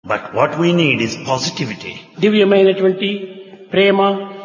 But what we need is positivity. దివ్యమైనటువంటి ప్రేమ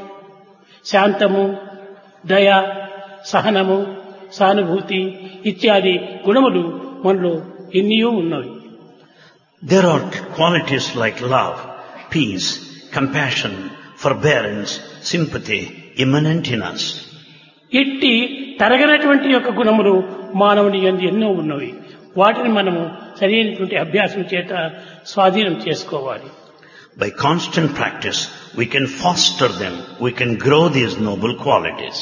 శాంతము దయ సహనము సానుభూతి ఇత్యాది గుణములు మనలో ఎన్నో ఉన్నవి There are qualities like love, peace, compassion, forbearance, sympathy immanent in us. ఇట్టి తరగనటువంటి యొక్క గుణములు మానవుని యందు ఎన్నో ఉన్నవి వాటిని మనము సరైనటువంటి అభ్యాసం చేత స్వాధీనం చేసుకోవాలి By constant practice, we can foster them, we can grow these noble qualities.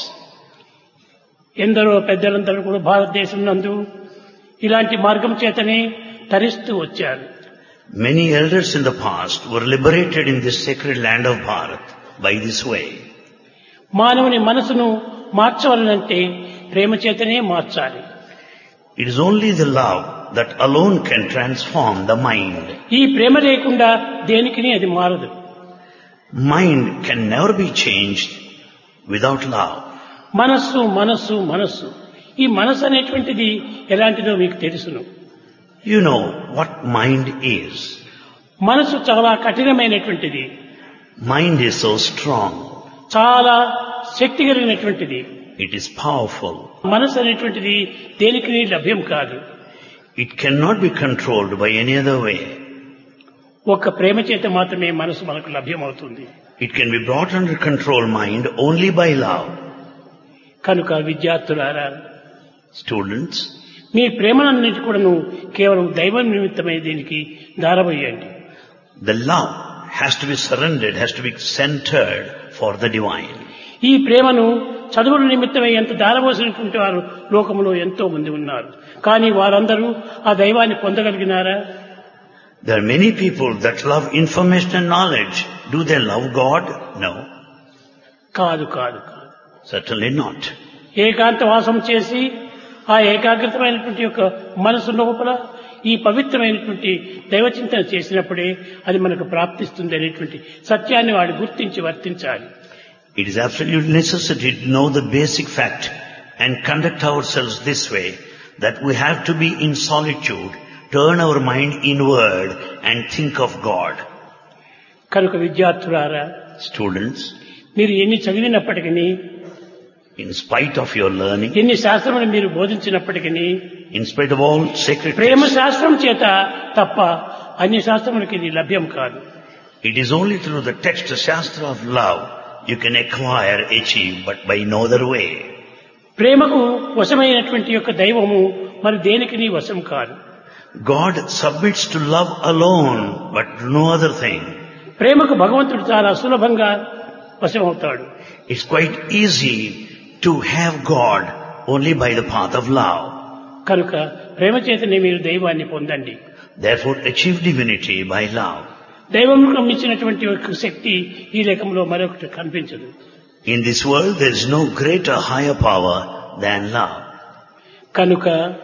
ఎందరో పెద్దలందరూ కూడా భారతదేశం నందు ఇలాంటి మార్గం చేతనే తరిస్తూ వచ్చారు Many elders in the past were liberated in this sacred land of Bharat by this way. మానవుని మనసును మార్చవలనంటే ప్రేమ చేతనే మార్చాలి It is only the love that alone can transform the mind. ఈ ప్రేమ లేకుండా దేనికి అది మారదు Mind can never be changed without love. మనస్సు మనస్సు మనస్సు ఈ మనస్సు అనేటువంటిది ఎలాంటిదో మీకు తెలుసును You know what mind is. మనసు చాలా కఠినమైనటువంటిది Mind is so strong. చాలా శక్తి కలిగినటువంటిది It is powerful. మనసు అనేటువంటిది దేనికి లభ్యం కాదు It cannot be controlled by any other way. ఒక్క ప్రేమ చేత మాత్రమే మనసు మనకు లభ్యమవుతుంది It can be brought under control mind only by love. కనుక విద్యార్థులారా Students, మీ ప్రేమలన్నిటి కూడాను కేవలం దైవం నిమిత్తమై దీనికి దారబోయండి the love has to be surrendered, has to be centered for the divine. ఈ ప్రేమను చదువుల నిమిత్తమై ఎంత దారబోసినటువంటి వారు లోకంలో ఎంతో మంది ఉన్నారు కానీ వారందరూ ఆ దైవాన్ని పొందగలిగినారా There are many people that love information and knowledge. Do they love God? No, కాదు కాదు కాదు certainly not. ఏకాంత వాసం చేసి ఆ ఏకాగ్రతమైనటువంటి యొక్క మనసు లోపల ఈ పవిత్రమైనటువంటి దైవచింతన చేసినప్పుడే అది మనకు ప్రాప్తిస్తుంది అనేటువంటి సత్యాన్ని వాడు గుర్తించి వర్తించాలి It is absolute necessity to know the basic fact and conduct ourselves this way that we have to be in solitude, turn our mind inward and think of God. కనుక విద్యార్థులారా Students, మీరు ఎన్ని చదివినప్పటికీ in spite of your learning, ఎన్ని శాస్త్రములు మీరు బోధించినప్పటికీ in spite of all sacred Prema texts, శాస్త్రం చేత తప్ప అన్ని శాస్త్రములకి ఇది లభ్యం కాదు it is only through the text, the Shastra of love, you can acquire, achieve, but by no other way. ప్రేమకు వశమైనటువంటి యొక్క దైవము మరి దేనికి వశం కాదు God submits to love alone, but no other thing. ప్రేమకు భగవంతుడు చాలా సులభంగా వశమవుతాడు It's quite easy to have God only by the path of love. కనుక ప్రేమ చేతనే మీరు దైవాన్ని పొందండి Therefore achieve divinity by love. దైవంలో మించినటువంటి ఒక శక్తి ఈ లేఖంలో మరొకటి కనిపించదు In this world there is no greater, higher power than love. కనుక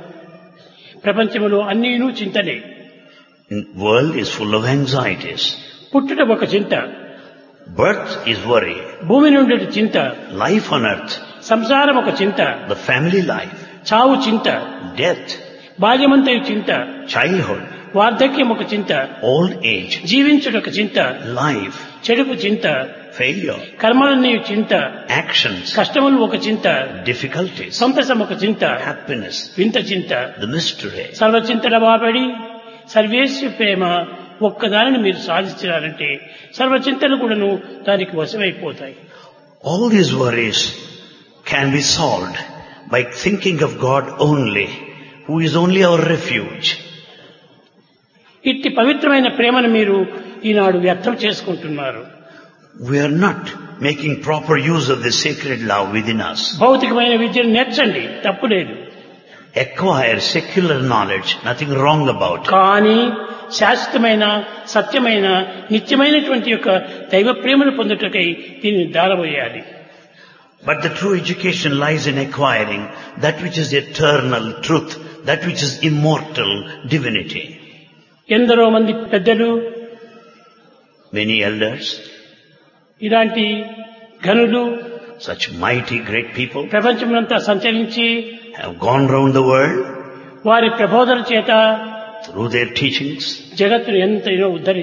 ప్రపంచంలో అన్నీను చింతనే The world is full of anxieties. పుట్టుట ఒక చింత Birth is worry. భూమి నుండి చింత Life on earth, సంసారం ఒక చింత the family life, చావు చింత death, బాల్యమంతయు చింత childhood, వార్ధక్యం ఒక చింత old age, జీవించుట ఒక చింత life, చెడుపు చింత failure, కర్మలన్నీ చింత actions, కష్టములు ఒక చింత difficulties, సంతసం ఒక చింత happiness, వింత చింత the mystery. సర్వచింతల బాబడి సర్వేశ్వ ప్రేమ ఒక్కదానిని మీరు సాధించారంటే సర్వచింతలు కూడాను దానికి వశమైపోతాయి All these worries can be solved by thinking of God only, who is only our refuge. ఇట్టి పవిత్రమైన ప్రేమను మీరు ఈనాడు వ్యర్థం చేసుకుంటున్నారు We are not making proper use of the sacred love within us. భౌతికమైన విద్యను నేర్చండి తప్పు లేదు Acquire secular knowledge, nothing wrong about it. కానీ శాశ్వతమైన సత్యమైన నిత్యమైనటువంటి యొక్క దైవ ప్రేమను పొందుటకై దీన్ని దారబోయాలి But the true education lies in acquiring that which is eternal truth, that which is immortal divinity. ఎందరో మంది పెద్దలు Many elders, ఇలాంటి ఘనులు such mighty great people, ప్రపంచమంతా సంచరించి have gone round the world వారి ప్రబోధన చేత through their teachings. జగత్తును ఎంతైనా ఉద్ధరి